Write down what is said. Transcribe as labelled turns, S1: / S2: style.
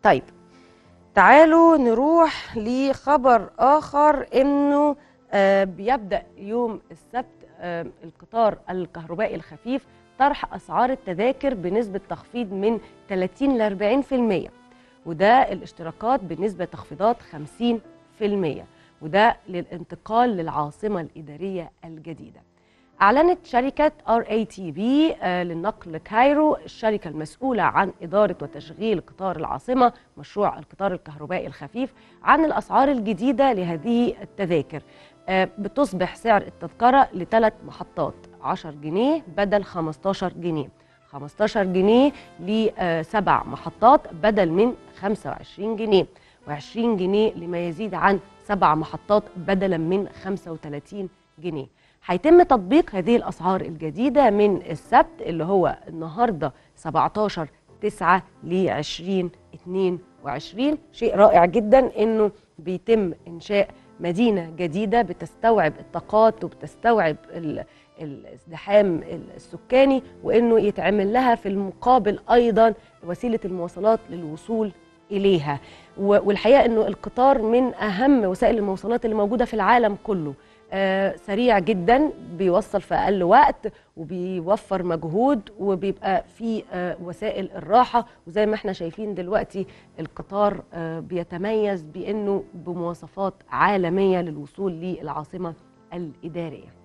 S1: طيب تعالوا نروح لخبر آخر إنه آه، بيبدأ يوم السبت آه، القطار الكهربائي الخفيف طرح أسعار التذاكر بنسبة تخفيض من 30 ل 40% وده الاشتراكات بنسبة تخفيضات 50% وده للانتقال للعاصمة الإدارية الجديدة أعلنت شركة RATB آه، للنقل كايرو الشركة المسؤولة عن إدارة وتشغيل قطار العاصمة مشروع القطار الكهربائي الخفيف عن الأسعار الجديدة لهذه التذاكر آه، بتصبح سعر التذكرة لثلاث محطات 10 جنيه بدل 15 جنيه 15 جنيه لسبع محطات بدل من 25 جنيه و20 جنيه لما يزيد عن سبع محطات بدلا من 35 جنيه هيتم تطبيق هذه الأسعار الجديدة من السبت اللي هو النهاردة 17 9 ل 20 22 شيء رائع جدا انه بيتم انشاء مدينة جديدة بتستوعب الطاقات وبتستوعب ال- الازدحام السكاني وانه يتعمل لها في المقابل ايضا وسيلة المواصلات للوصول اليها و- والحقيقة انه القطار من اهم وسائل المواصلات اللي موجودة في العالم كله آه، سريع جدا بيوصل في اقل وقت وبيوفر مجهود وبيبقى في آه، وسائل الراحه وزي ما احنا شايفين دلوقتي القطار آه، بيتميز بانه بمواصفات عالميه للوصول للعاصمه الاداريه